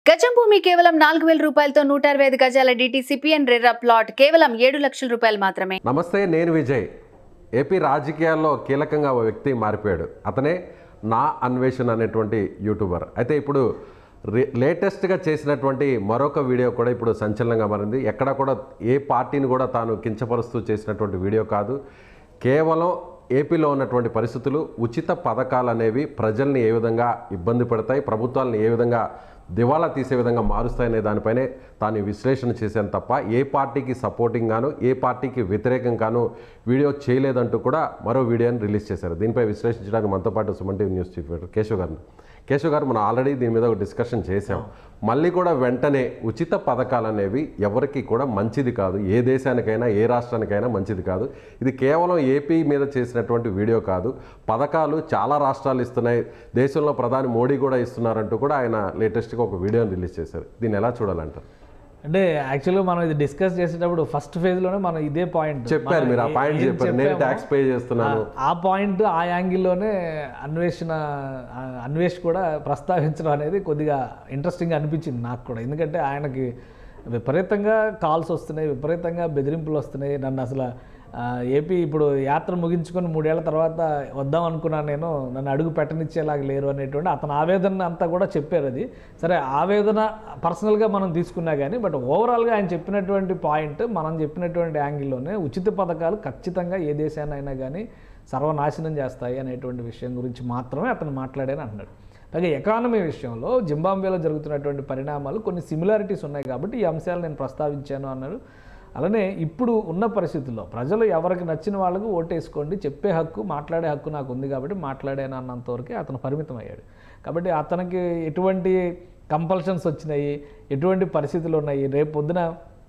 గజం భూమి కేవలం నాలుగు వేల రూపాయలతో నూట అరవై ఐదు గజాల డిటిసిపిఎన్ రెర్రా ప్లాట్ కేవలం ఏడు లక్షల రూపాయలు మాత్రమే నమస్తే నేను విజయ్ ఏపీ రాజకీయాల్లో కీలకంగా ఓ వ్యక్తి మారిపోయాడు అతనే నా అన్వేషణ అనేటువంటి యూట్యూబర్ అయితే ఇప్పుడు రే- లేటెస్ట్గా చేసినటువంటి మరొక వీడియో కూడా ఇప్పుడు సంచలనంగా మారింది ఎక్కడ కూడా ఏ పార్టీని కూడా తాను కించపరుస్తూ చేసినటువంటి వీడియో కాదు కేవలం ఏపీలో ఉన్నటువంటి పరిస్థితులు ఉచిత పథకాలు అనేవి ప్రజల్ని ఏ విధంగా ఇబ్బంది పెడతాయి ప్రభుత్వాలను ఏ విధంగా దివాళా తీసే విధంగా మారుస్తాయనే దానిపైనే తాను విశ్లేషణ చేశాను తప్ప ఏ పార్టీకి సపోర్టింగ్ గాను ఏ పార్టీకి వ్యతిరేకంగాను వీడియో చేయలేదంటూ కూడా మరో వీడియోని రిలీజ్ చేశారు దీనిపై విశ్లేషించడానికి మనతో పాటు Suman TV news chief editor Keshav గారిని కేశవ్ గారు మనం ఆల్రెడీ దీని మీద ఒక డిస్కషన్ చేశాం మళ్ళీ కూడా వెంటనే ఉచిత పథకాలు అనేవి ఎవరికి కూడా మంచిది కాదు ఏ దేశానికైనా ఏ రాష్ట్రానికైనా మంచిది కాదు ఇది కేవలం ఏపీ మీద చేసినటువంటి వీడియో కాదు పథకాలు చాలా రాష్ట్రాలు ఇస్తున్నాయి దేశంలో ప్రధాని మోడీ కూడా ఇస్తున్నారంటూ కూడా ఆయన లేటెస్ట్గా ఒక వీడియోని రిలీజ్ చేశారు దీన్ని ఎలా చూడాలంటారు అంటే యాక్చువల్గా మనం ఇది డిస్కస్ చేసేటప్పుడు ఫస్ట్ ఫేజ్లోనే మనం ఇదే పాయింట్ చెప్పారు మీరు ఆ పాయింట్ చెప్పారు నేను ట్యాక్స్ పే చేస్తున్నాను ఆ పాయింట్ ఆ యాంగిల్లోనే అన్వేషణ ఆ అన్వేష్ కూడా ప్రస్తావించడం అనేది కొద్దిగా ఇంట్రెస్టింగ్ అనిపించింది నాకు కూడా ఎందుకంటే ఆయనకి విపరీతంగా కాల్స్ వస్తున్నాయి విపరీతంగా బెదిరింపులు వస్తున్నాయి నన్ను అసలు ఆ, ఏపీ ఇప్పుడు యాత్ర ముగించుకొని మూడేళ్ల తర్వాత వద్దాం అనుకున్నాను నేను నన్ను అడుగు పెట్టనిచ్చేలాగా లేరు అనేటువంటి అతని ఆవేదన అంతా కూడా చెప్పారు అది సరే ఆవేదన పర్సనల్గా మనం తీసుకున్నా కానీ బట్ ఓవరాల్గా ఆయన చెప్పినటువంటి పాయింట్ మనం చెప్పినటువంటి యాంగిల్లోనే ఉచిత పథకాలు ఖచ్చితంగా ఏ దేశాన్నైనా కానీ సర్వనాశనం చేస్తాయి అనేటువంటి విషయం గురించి మాత్రమే అతను మాట్లాడాను అంటున్నాడు అలాగే ఎకానమీ విషయంలో జింబాబ్వేలో జరుగుతున్నటువంటి పరిణామాలు కొన్ని సిమిలారిటీస్ ఉన్నాయి కాబట్టి ఈ అంశాలు నేను ప్రస్తావించాను అన్నారు అలానే ఇప్పుడు ఉన్న పరిస్థితుల్లో ప్రజలు ఎవరికి నచ్చిన వాళ్ళకు ఓటేసుకోండి చెప్పే హక్కు మాట్లాడే హక్కు నాకు ఉంది కాబట్టి మాట్లాడాను అన్నంతవరకే అతను పరిమితం అయ్యాడు కాబట్టి అతనికి ఎటువంటి కంపల్షన్స్ వచ్చినాయి ఎటువంటి పరిస్థితులు ఉన్నాయి రేపు పొద్దున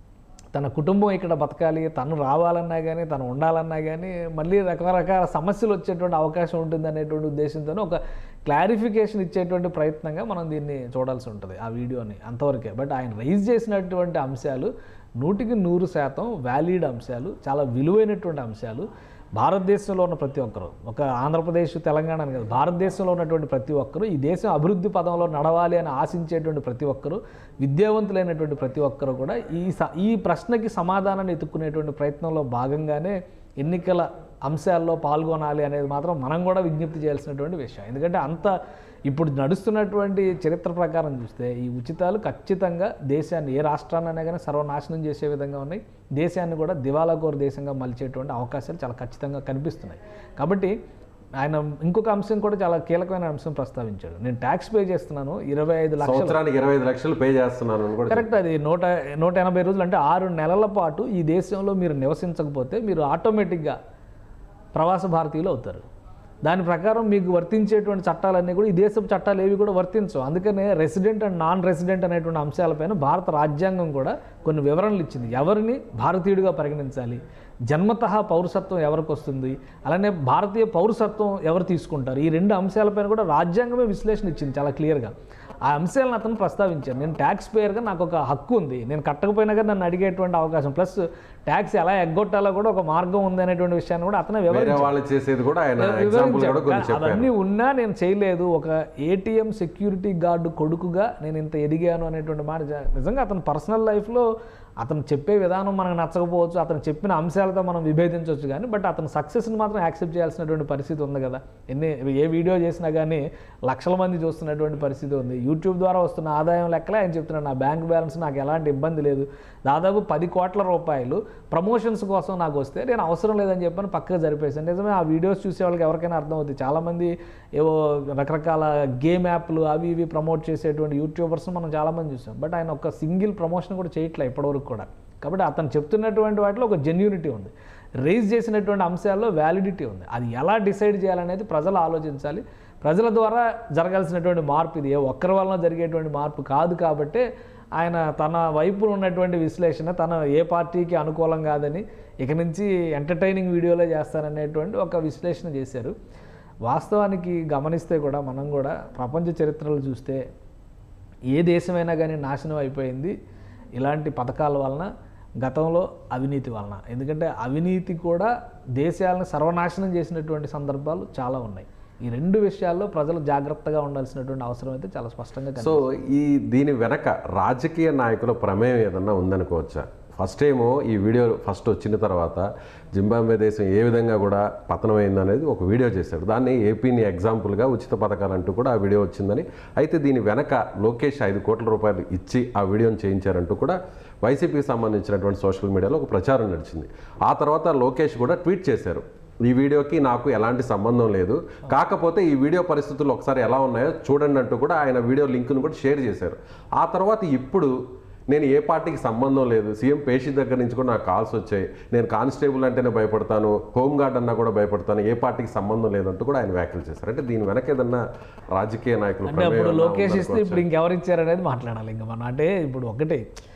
తన కుటుంబం ఇక్కడ బతకాలి తను రావాలన్నా కానీ తను ఉండాలన్నా కానీ మళ్ళీ రకరకాల సమస్యలు వచ్చేటువంటి అవకాశం ఉంటుంది అనేటువంటి ఉద్దేశంతో ఒక క్లారిఫికేషన్ ఇచ్చేటువంటి ప్రయత్నంగా మనం దీన్ని చూడాల్సి ఉంటుంది ఆ వీడియోని అంతవరకే బట్ ఆయన రైజ్ చేసినటువంటి అంశాలు నూటికి నూరు శాతం వ్యాలిడ్ అంశాలు చాలా విలువైనటువంటి అంశాలు భారతదేశంలో ఉన్న ప్రతి ఒక్కరు ఒక ఆంధ్రప్రదేశ్ తెలంగాణ అని కాదు భారతదేశంలో ఉన్నటువంటి ప్రతి ఒక్కరు ఈ దేశం అభివృద్ధి పదంలో నడవాలి అని ఆశించేటువంటి ప్రతి ఒక్కరు విద్యావంతులైనటువంటి ప్రతి ఒక్కరు కూడా ఈ స ఈ ప్రశ్నకి సమాధానాన్ని ఎత్తుక్కునేటువంటి ప్రయత్నంలో భాగంగానే ఎన్నికల అంశాల్లో పాల్గొనాలి అనేది మాత్రం మనం కూడా విజ్ఞప్తి చేయాల్సినటువంటి విషయం ఎందుకంటే అంత ఇప్పుడు నడుస్తున్నటువంటి చరిత్ర ప్రకారం చూస్తే ఈ ఉచితాలు ఖచ్చితంగా దేశాన్ని ఏ రాష్ట్రాన్నైనా కానీ సర్వనాశనం చేసే విధంగా ఉన్నాయి దేశాన్ని కూడా దివాలా కోరు దేశంగా మలిచేటువంటి అవకాశాలు చాలా ఖచ్చితంగా కనిపిస్తున్నాయి కాబట్టి ఆయన ఇంకొక అంశం కూడా చాలా కీలకమైన అంశం ప్రస్తావించాడు నేను ట్యాక్స్ పే చేస్తున్నాను ఇరవై ఐదు లక్షలు సంవత్సరానికి ఇరవై ఐదు లక్షలు పే చేస్తున్నాను అని కూడా కరెక్ట్ అది నూట నూట ఎనభై రోజులు అంటే ఆరు నెలల పాటు ఈ దేశంలో మీరు నివసించకపోతే మీరు ఆటోమేటిక్గా ప్రవాస భారతీయులు అవుతారు దాని ప్రకారం మీకు వర్తించేటువంటి చట్టాలన్నీ కూడా ఈ దేశపు చట్టాలు ఏవి కూడా వర్తించవు అందుకనే రెసిడెంట్ అండ్ నాన్ రెసిడెంట్ అనేటువంటి అంశాలపైన భారత రాజ్యాంగం కూడా కొన్ని వివరణలు ఇచ్చింది ఎవరిని భారతీయుడిగా పరిగణించాలి జన్మతః పౌరసత్వం ఎవరికి వస్తుంది అలానే భారతీయ పౌరసత్వం ఎవరు తీసుకుంటారు ఈ రెండు అంశాలపైన కూడా రాజ్యాంగమే విశ్లేషణ ఇచ్చింది చాలా క్లియర్గా ఆ అంశాలను అతను ప్రస్తావించాను నేను ట్యాక్స్ పేయర్గా నాకు ఒక హక్కు ఉంది నేను కట్టకపోయినా కానీ నన్ను అడిగేటువంటి అవకాశం ప్లస్ ట్యాక్స్ ఎలా ఎగ్గొట్టాలో కూడా ఒక మార్గం ఉంది అనేటువంటి విషయాన్ని కూడా అతనే వివరించారు వేరే వాళ్ళు చేసేది కూడా ఆయన ఎగ్జాంపుల్ కూడా వివరించాడు. కొన్ని చెప్పారు అవన్నీ ఉన్నా నేను చేయలేదు ఒక ఏటీఎం సెక్యూరిటీ గార్డు కొడుకుగా నేను ఇంత ఎదిగాను అనేటువంటి మాట జ- నిజంగా అతను పర్సనల్ లైఫ్లో అతను చెప్పే విధానం మనకు నచ్చకపోవచ్చు అతను చెప్పిన అంశాలతో మనం విభేదించవచ్చు కానీ బట్ అతను సక్సెస్ని మాత్రం యాక్సెప్ట్ చేయాల్సినటువంటి పరిస్థితి ఉంది కదా ఎన్ని ఏ వీడియో చేసినా కానీ లక్షల మంది చూస్తున్నటువంటి పరిస్థితి ఉంది యూట్యూబ్ ద్వారా వస్తున్న ఆదాయం లెక్కలే ఆయన చెప్తున్నాడు నా బ్యాంక్ బ్యాలెన్స్ నాకు ఎలాంటి ఇబ్బంది లేదు దాదాపు పది కోట్ల రూపాయలు ప్రమోషన్స్ కోసం నాకు వస్తే నేను అవసరం లేదని చెప్పని పక్కకు జరిపేసాను నిజమే ఆ వీడియోస్ చూసే వాళ్ళకి ఎవరికైనా అర్థమవుతుంది చాలామంది ఏవో రకరకాల గేమ్ యాప్లు అవి ఇవి ప్రమోట్ చేసేటువంటి యూట్యూబర్స్ మనం చాలామంది చూసాం బట్ ఆయన ఒక సింగిల్ ప్రమోషన్ కూడా చేయట్లే ఇప్పటివరకు కూడా కాబట్టి అతను చెప్తున్నటువంటి వాటిలో ఒక జెన్యూనిటీ ఉంది రేజ్ చేసినటువంటి అంశాల్లో వ్యాలిడిటీ ఉంది అది ఎలా డిసైడ్ చేయాలనేది ప్రజలు ఆలోచించాలి ప్రజల ద్వారా జరగాల్సినటువంటి మార్పు ఇది ఏ ఒక్కరి వలన జరిగేటువంటి మార్పు కాదు కాబట్టే ఆయన తన వైపు ఉన్నటువంటి విశ్లేషణ తన ఏ పార్టీకి అనుకూలం కాదని ఇక నుంచి ఎంటర్టైనింగ్ వీడియోలే చేస్తాననేటువంటి ఒక విశ్లేషణ చేశారు వాస్తవానికి గమనిస్తే కూడా మనం కూడా ప్రపంచ చరిత్రలు చూస్తే ఏ దేశమైనా కానీ నాశనం అయిపోయింది ఇలాంటి పథకాల వలన గతంలో అవినీతి వలన ఎందుకంటే అవినీతి కూడా దేశాలను సర్వనాశనం చేసినటువంటి సందర్భాలు చాలా ఉన్నాయి ఈ రెండు విషయాల్లో ప్రజలు జాగ్రత్తగా ఉండాల్సినటువంటి అవసరం అయితే చాలా స్పష్టంగా కనిపిస్తుంది. సో ఈ దీని వెనక రాజకీయ నాయకుల ప్రమేయం ఏదన్నా ఉందనుకోవచ్చా ఫస్ట్ ఏమో ఈ వీడియో ఫస్ట్ వచ్చిన తర్వాత జింబాబ్వే దేశం ఏ విధంగా కూడా పతనమైంది అనేది ఒక వీడియో చేశాడు దాన్ని ఏపీని ఎగ్జాంపుల్గా ఉచిత పథకాలు అంటూ కూడా ఆ వీడియో వచ్చిందని అయితే దీని వెనక లోకేష్ ఐదు కోట్ల రూపాయలు ఇచ్చి ఆ వీడియోని చేయించారంటూ కూడా వైసీపీకి సంబంధించినటువంటి సోషల్ మీడియాలో ఒక ప్రచారం నడిచింది ఆ తర్వాత లోకేష్ కూడా ట్వీట్ చేశారు ఈ వీడియోకి నాకు ఎలాంటి సంబంధం లేదు కాకపోతే ఈ వీడియో పరిస్థితులు ఒకసారి ఎలా ఉన్నాయో చూడండి అంటూ కూడా ఆయన వీడియో లింక్ను కూడా షేర్ చేశారు ఆ తర్వాత ఇప్పుడు నేను ఏ పార్టీకి సంబంధం లేదు సీఎం పేషి దగ్గర నుంచి కూడా నాకు కాల్స్ వచ్చాయి నేను కానిస్టేబుల్ అంటేనే భయపడతాను హోమ్ గార్డ్ అన్నా కూడా భయపడతాను ఏ పార్టీకి సంబంధం లేదంటూ కూడా ఆయన వ్యాఖ్యలు చేశారు అంటే దీని వెనక ఏదన్నా రాజకీయ నాయకులు అంటే అప్పుడు లోకేష్ ఇస్తే ఇప్పుడు ఇంకెవరు ఇచ్చారనేది మాట్లాడాలి ఇంకా మనం అంటే ఇప్పుడు ఒకటే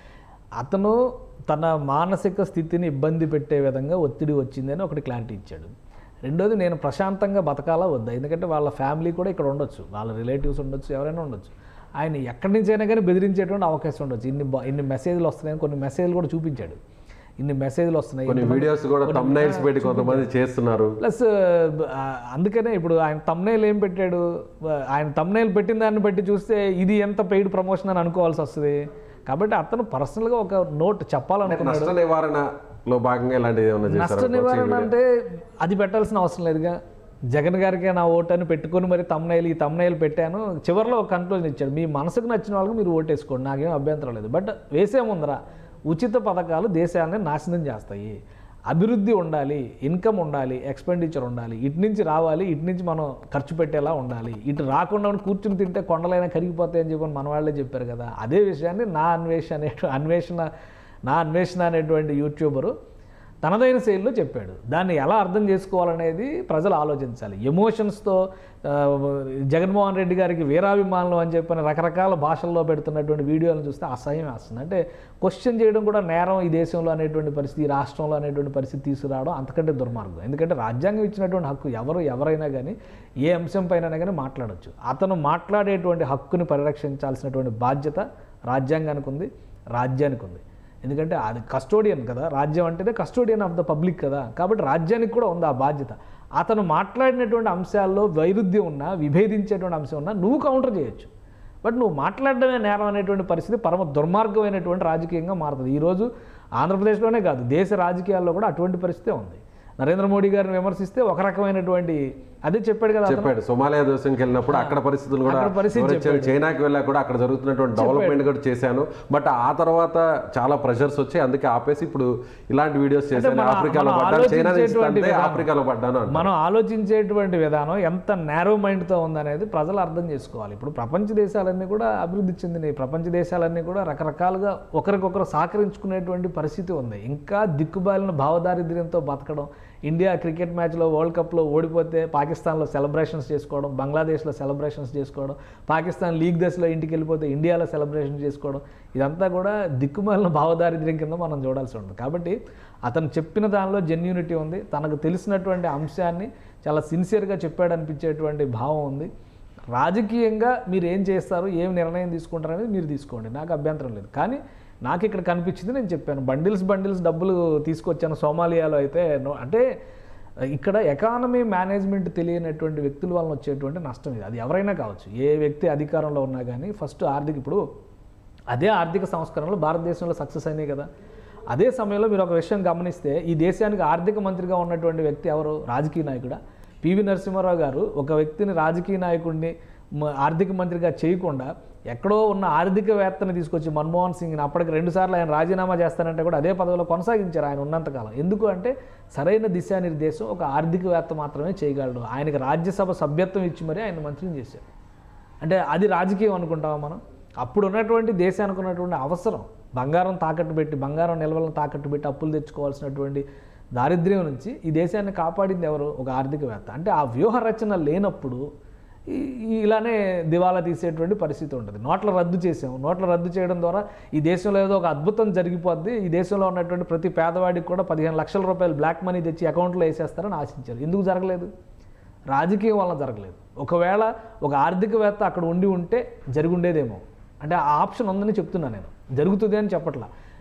అతను తన మానసిక స్థితిని ఇబ్బంది పెట్టే విధంగా ఒత్తిడి వచ్చిందని ఒకటి క్లారిటీ ఇచ్చాడు రెండోది నేను ప్రశాంతంగా బతకాలా వద్దా ఎందుకంటే వాళ్ళ ఫ్యామిలీ కూడా ఇక్కడ ఉండొచ్చు వాళ్ళ రిలేటివ్స్ ఉండొచ్చు ఎవరైనా ఉండొచ్చు ఆయన ఎక్కడి నుంచి అయినా కానీ బెదిరించేటువంటి అవకాశం ఉండొచ్చు ఇన్ని బా- ఇన్ని మెసేజ్లు వస్తున్నాయని కొన్ని మెసేజ్లు కూడా చూపించాడు ఇన్ని మెసేజ్లు వస్తున్నాయి కొన్ని వీడియోస్ కూడా తమ్నైల్స్ పెట్టి కొంతమంది చేస్తున్నారు ప్లస్ ఆ, అందుకనే ఇప్పుడు ఆయన తమ్నైల్ ఏం పెట్టాడు ఆయన తమ్నైల్ పెట్టిన దాన్ని బట్టి చూస్తే ఇది ఎంత పెయిడ్ ప్రమోషన్ అని అనుకోవాల్సి వస్తుంది కాబట్టి అతను పర్సనల్గా ఒక నోట్ చెప్పాలనుకున్నాడు నష్ట నివారణలో భాగంగా ఇలాంటివి ఏమైనా నష్ట చేశారు నివారణ అంటే అది పెట్టాల్సిన అవసరం లేదుగా జగన్ గారికి నా ఓటు అని పెట్టుకొని మరి తమ్నైల్ ఈ తమ్నైల్ పెట్టాను చివరిలో ఒక కన్క్లూజన్ ఇచ్చాడు మీ మనసుకు నచ్చిన వాళ్ళకి మీరు ఓటేసుకోండి నాకేం అభ్యంతరం లేదు బట్ వేసే ముందర ఉచిత పథకాలు దేశాన్ని నాశనం చేస్తాయి అభివృద్ధి ఉండాలి ఇన్కమ్ ఉండాలి ఎక్స్పెండిచర్ ఉండాలి ఇటు నుంచి రావాలి ఇటు నుంచి మనం ఖర్చు పెట్టేలా ఉండాలి ఇటు రాకుండా ఉండి కూర్చుని తింటే కొండలైనా కరిగిపోతాయని చెప్పని మన వాళ్ళే చెప్పారు కదా అదే విషయాన్ని నా అన్వేషణ అనే అన్వేషణ నా అన్వేషణ అనేటువంటి యూట్యూబరు తనదైన శైలిలో చెప్పాడు దాన్ని ఎలా అర్థం చేసుకోవాలనేది ప్రజలు ఆలోచించాలి ఎమోషన్స్తో ఆ, జగన్మోహన్ రెడ్డి గారికి వీరాభిమానులు అని చెప్పిన రకరకాల భాషల్లో పెడుతున్నటువంటి వీడియోలను చూస్తే అసహ్యం వేస్తుంది అంటే క్వశ్చన్ చేయడం కూడా నేరం ఈ దేశంలో అనేటువంటి పరిస్థితి ఈ రాష్ట్రంలో అనేటువంటి పరిస్థితి తీసుకురావడం అంతకంటే దుర్మార్గం ఎందుకంటే రాజ్యాంగం ఇచ్చినటువంటి హక్కు ఎవరు ఎవరైనా కానీ ఏ అంశం పైన కానీ మాట్లాడొచ్చు అతను మాట్లాడేటువంటి హక్కుని పరిరక్షించాల్సినటువంటి బాధ్యత రాజ్యాంగానికి ఉంది రాజ్యానికి ఉంది ఎందుకంటే అది కస్టోడియన్ కదా రాజ్యం అంటేనే కస్టోడియన్ ఆఫ్ ద పబ్లిక్ కదా కాబట్టి రాజ్యానికి కూడా ఉంది ఆ బాధ్యత అతను మాట్లాడినటువంటి అంశాల్లో వైరుధ్యం ఉన్నా విభేదించేటువంటి అంశం ఉన్నా నువ్వు కౌంటర్ చేయొచ్చు బట్ నువ్వు మాట్లాడడమే నేరం అనేటువంటి పరిస్థితి పరమ దుర్మార్గమైనటువంటి రాజకీయంగా మారుతుంది ఈరోజు ఆంధ్రప్రదేశ్లోనే కాదు దేశ రాజకీయాల్లో కూడా అటువంటి పరిస్థితే ఉంది నరేంద్ర మోడీ గారిని విమర్శిస్తే ఒక రకమైనటువంటి అదే చెప్పాడు కదా అతను. చెప్పాడు సోమాలియా దేశంకి వెళ్ళినప్పుడు అక్కడ పరిస్థితులు కూడా అక్కడ పరిస్థితి వివరించాడు. చైనాకి వెళ్ళా కూడా అక్కడ జరుగుతున్నటువంటి డెవలప్మెంట్ కూడా చేశాను బట్ ఆ తర్వాత చాలా ప్రెషర్స్ వచ్చాయి అందుకే ఆపేసి ఇప్పుడు ఇలాంటి వీడియోస్ చేశాను మన- ఆఫ్రికాలో మనం పడ్డాను చైనా నుంచి ఆలోచించేటువంటి తంతే విధానం. ఆఫ్రికాలో పడ్డాను అంటాడు. మనం ఆలోచించేటువంటి విధానం ఎంత నేరో మైండ్తో ఉందనేది ప్రజలు అర్థం చేసుకోవాలి ఇప్పుడు ప్రపంచ దేశాలన్నీ కూడా అభివృద్ధి చెందినాయి ప్రపంచ దేశాలన్నీ కూడా రకరకాలుగా ఒకరికొకరు సహకరించుకునేటువంటి పరిస్థితి ఉంది ఇంకా దిక్కుబాలిన భావదారిద్ర్యంతో బతకడం ఇండియా క్రికెట్ మ్యాచ్లో వరల్డ్ కప్లో ఓడిపోతే పాకిస్తాన్లో సెలబ్రేషన్స్ చేసుకోవడం బంగ్లాదేశ్లో సెలబ్రేషన్స్ చేసుకోవడం పాకిస్తాన్ లీగ్ దశలో ఇంటికి వెళ్ళిపోతే ఇండియాలో సెలబ్రేషన్ చేసుకోవడం ఇదంతా కూడా దిక్కుమాలిన భావదారిద్ర్యం కింద మనం చూడాల్సి ఉంటుంది కాబట్టి అతను చెప్పిన దానిలో జెన్యూనిటీ ఉంది తనకు తెలిసినటువంటి అంశాన్ని చాలా సిన్సియర్గా చెప్పాడు అనిపించేటువంటి భావం ఉంది రాజకీయంగా మీరు ఏం చేస్తారు ఏం నిర్ణయం తీసుకుంటారు అనేది మీరు తీసుకోండి నాకు అభ్యంతరం లేదు కానీ నాకు ఇక్కడ కనిపించింది నేను చెప్పాను బండిల్స్ బండిల్స్ డబ్బులు తీసుకొచ్చాను సోమాలియాలో అయితే నో- అంటే ఇక్కడ ఎకానమీ మేనేజ్మెంట్ తెలియనటువంటి వ్యక్తుల వలన వచ్చేటువంటి నష్టం ఇది అది ఎవరైనా కావచ్చు ఏ వ్యక్తి అధికారంలో ఉన్నా కానీ ఫస్ట్ ఆర్థిక ఇప్పుడు అదే ఆర్థిక సంస్కరణలు భారతదేశంలో సక్సెస్ అయినాయి కదా అదే సమయంలో మీరు ఒక విషయం గమనిస్తే ఈ దేశానికి ఆర్థిక మంత్రిగా ఉన్నటువంటి వ్యక్తి ఎవరు రాజకీయ నాయకుడా పివి నరసింహారావు గారు ఒక వ్యక్తిని రాజకీయ నాయకుడిని మ- ఆర్థిక మంత్రిగా చేయకుండా ఎక్కడో ఉన్న ఆర్థికవేత్తని తీసుకొచ్చి మన్మోహన్ సింగ్ని అప్పటికి రెండుసార్లు ఆయన రాజీనామా చేస్తానంటే కూడా అదే పదవిలో కొనసాగించారు ఆయన ఉన్నంతకాలం ఎందుకు అంటే సరైన దిశానిర్దేశం ఒక ఆర్థికవేత్త మాత్రమే చేయగలడు ఆయనకి రాజ్యసభ సభ్యత్వం ఇచ్చి మరీ ఆయన మంత్రిని చేశారు అంటే అది రాజకీయం అనుకుంటామా మనం అప్పుడు ఉన్నటువంటి దేశానికి ఉన్నటువంటి అవసరం బంగారం తాకట్టు పెట్టి బంగారం నిల్వలను తాకట్టు పెట్టి అప్పులు తెచ్చుకోవాల్సినటువంటి దారిద్ర్యం నుంచి ఈ దేశాన్ని కాపాడింది ఎవరు ఒక ఆర్థికవేత్త అంటే ఆ వ్యూహ రచన లేనప్పుడు ఈ- ఈ ఇలానే దివాలా తీసేటువంటి పరిస్థితి ఉంటుంది నోట్ల రద్దు చేసాం నోట్ల రద్దు చేయడం ద్వారా ఈ దేశంలో ఏదో ఒక అద్భుతం జరిగిపోద్ది ఈ దేశంలో ఉన్నటువంటి ప్రతి పేదవాడికి కూడా పదిహేను లక్షల రూపాయలు బ్లాక్ మనీ తెచ్చి అకౌంట్లో వేసేస్తారని ఆశించారు ఎందుకు జరగలేదు రాజకీయం వలన జరగలేదు ఒకవేళ ఒక ఆర్థికవేత్త అక్కడ ఉండి ఉంటే జరిగి ఉండేదేమో అంటే ఆ ఆప్షన్ ఉందని చెప్తున్నా నేను జరుగుతుంది అని చెప్పట్లా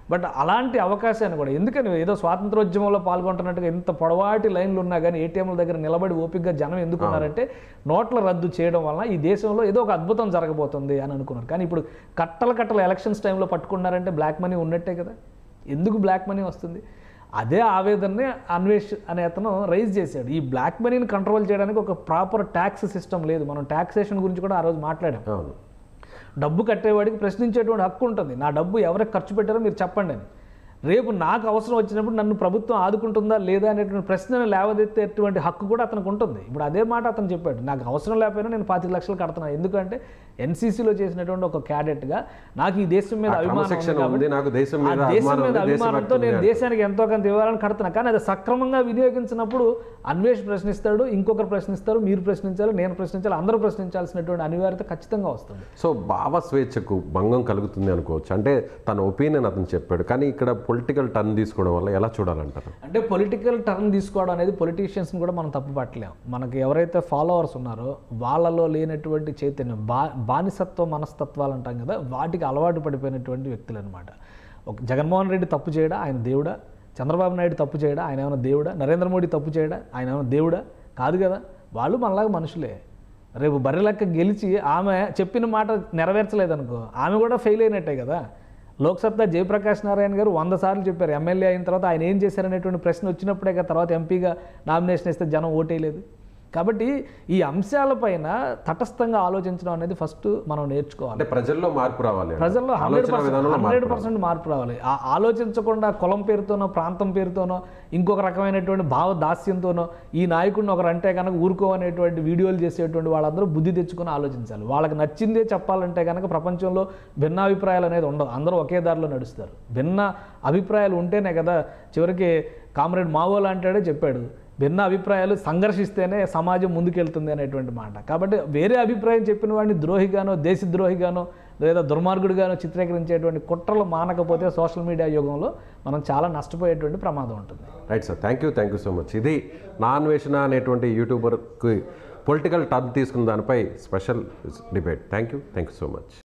బట్ అలాంటి అవకాశాన్ని కూడా ఎందుకని ఏదో స్వాతంత్రోద్యమంలో పాల్గొంటున్నట్టుగా ఇంత పొడవాటి లైన్లు ఉన్నా కానీ ఏటీఎంల దగ్గర నిలబడి ఓపికగా జనం ఎందుకు ఉన్నారంటే నోట్ల రద్దు చేయడం వలన ఈ దేశంలో ఏదో ఒక అద్భుతం జరగబోతుంది అని అనుకున్నారు కానీ ఇప్పుడు కట్టల కట్టల ఎలక్షన్స్ టైంలో పట్టుకున్నారంటే బ్లాక్ మనీ ఉన్నట్టే కదా ఎందుకు బ్లాక్ మనీ వస్తుంది అదే ఆవేదనని అన్వేష్ అనే అతను రైజ్ చేశాడు ఈ బ్లాక్ మనీని కంట్రోల్ చేయడానికి ఒక ప్రాపర్ ట్యాక్స్ సిస్టమ్ లేదు మనం ట్యాక్సేషన్ గురించి కూడా ఆ రోజు మాట్లాడాం అవును డబ్బు కట్టేవాడికి ప్రశ్నించేటువంటి హక్కు ఉంటుంది నా డబ్బు ఎవరికి ఖర్చు పెట్టారో మీరు చెప్పండి అని రేపు నాకు అవసరం వచ్చినప్పుడు నన్ను ప్రభుత్వం ఆదుకుంటుందా లేదా అనేటువంటి ప్రశ్నను లేవదెత్తేటువంటి హక్కు కూడా అతనికి ఉంటుంది ఇప్పుడు అదే మాట అతను చెప్పాడు నాకు అవసరం లేకపోయినా నేను పాతిక లక్షలు కడుతున్నాను ఎందుకంటే ఎన్సీసీలో చేసినటువంటి ఒక క్యాడెట్గా నాకు ఈ దేశం మీద ఆ అభిమానం ఉంది క్రమశిక్షణ కాబట్టి ఉంది నాకు దేశం ఆ మీద దేశం అభిమానం మీద ఉంది అభిమానంతో దేశభక్తి నేను ఉంది దేశానికి ఎంతో కొంత ఇవ్వాలని కడుతున్నా కానీ అది సక్రమంగా వినియోగించినప్పుడు అన్వేష్ ప్రశ్నిస్తాడు ఇంకొకరు ప్రశ్నిస్తారు మీరు ప్రశ్నించాలి నేను ప్రశ్నించాలి అందరూ ప్రశ్నించాల్సినటువంటి అనివార్యత ఖచ్చితంగా వస్తుంది సో భావ స్వేచ్ఛకు భంగం కలుగుతుంది అనుకోవచ్చు అంటే తన ఒపీనియన్ అతను చెప్పాడు కానీ ఇక్కడ పొలిటికల్ టర్న్ తీసుకోవడం వల్ల ఎలా చూడాలంటారు అంటే పొలిటికల్ టర్న్ తీసుకోవడం అనేది పొలిటీషియన్స్ని కూడా మనం తప్పు పట్టలేం మనకి ఎవరైతే ఫాలోవర్స్ ఉన్నారో వాళ్ళలో లేనటువంటి చైతన్యం బా బానిసత్వ మనస్తత్వాలు అంటాం కదా వాటికి అలవాటు పడిపోయినటువంటి వ్యక్తులు అనమాట ఒక జగన్మోహన్ రెడ్డి తప్పు చేయడా ఆయన దేవుడా చంద్రబాబు నాయుడు తప్పు చేయడా ఆయన ఏమైనా దేవుడా నరేంద్ర మోడీ తప్పు చేయడా ఆయన ఏమైనా దేవుడా కాదు కదా వాళ్ళు మనలాగా మనుషులే రేపు బర్రె లెక్క గెలిచి ఆమె చెప్పిన మాట నెరవేర్చలేదనుకో ఆమె కూడా ఫెయిల్ అయినట్టే కదా లోక్సత్తా జయప్రకాష్ నారాయణ గారు వంద సార్లు చెప్పారు ఎమ్మెల్యే అయిన తర్వాత ఆయన ఏం చేశారనేటువంటి ప్రశ్న వచ్చినప్పుడే కదా తర్వాత ఎంపీగా నామినేషన్ ఇస్తే జనం ఓటేయలేదు కాబట్టి ఈ అంశాలపైన తటస్థంగా ఆలోచించడం అనేది ఫస్ట్ మనం నేర్చుకోవాలి అంటే ప్రజల్లో మార్పు రావాలి అంటారు. ప్రజల్లో హండ్రెడ్ ఆలోచన విధానంలో హండ్రెడ్ మార్పు రావాలి. పర్సెంట్ మార్పు రావాలి ఆ ఆలోచించకుండా కులం పేరుతోనో ప్రాంతం పేరుతోనో ఇంకొక రకమైనటువంటి భావ దాస్యంతోనో ఈ నాయకుడిని ఒకరు అంటే కనుక ఊరుకోవనేటువంటి వీడియోలు చేసేటువంటి వాళ్ళందరూ బుద్ధి తెచ్చుకొని ఆలోచించాలి వాళ్ళకి నచ్చిందే చెప్పాలంటే కనుక ప్రపంచంలో భిన్నాభిప్రాయాలు అనేది ఉండవు అందరూ ఒకే దారిలో నడుస్తారు భిన్న అభిప్రాయాలు ఉంటేనే కదా చివరికి కామ్రేడ్ మావోలు అంటాడే చెప్పాడు భిన్న అభిప్రాయాలు సంఘర్షిస్తేనే సమాజం ముందుకెళ్తుంది అనేటువంటి మాట కాబట్టి వేరే అభిప్రాయం చెప్పిన వాడిని ద్రోహిగానో దేశద్రోహిగానో లేదా దుర్మార్గుడిగానో చిత్రీకరించేటువంటి కుట్రలు మానకపోతే సోషల్ మీడియా యుగంలో మనం చాలా నష్టపోయేటువంటి ప్రమాదం ఉంటుంది right sir thank you thank you so much ఇది నా అన్వేషణ అనేటువంటి యూట్యూబర్కి పొలిటికల్ టర్న్ తీసుకున్న దానిపై special debate thank you thank you so much